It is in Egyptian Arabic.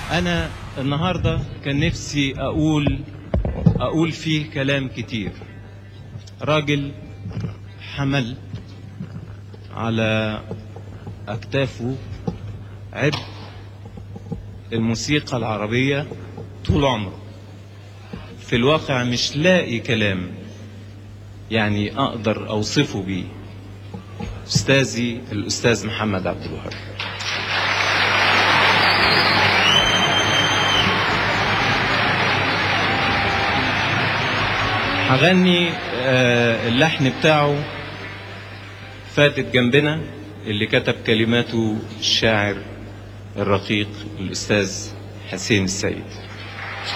انا النهارده كان نفسي اقول اقول فيه كلام كتير راجل حمل على اكتافه عبء الموسيقى العربية طول عمره في الواقع مش لاقي كلام يعني اقدر اوصفه بيه استاذي الاستاذ محمد عبد الوهاب هغني آه، اللحن بتاعه فاتت جنبنا اللي كتب كلماته الشاعر الرقيق الأستاذ حسين السيد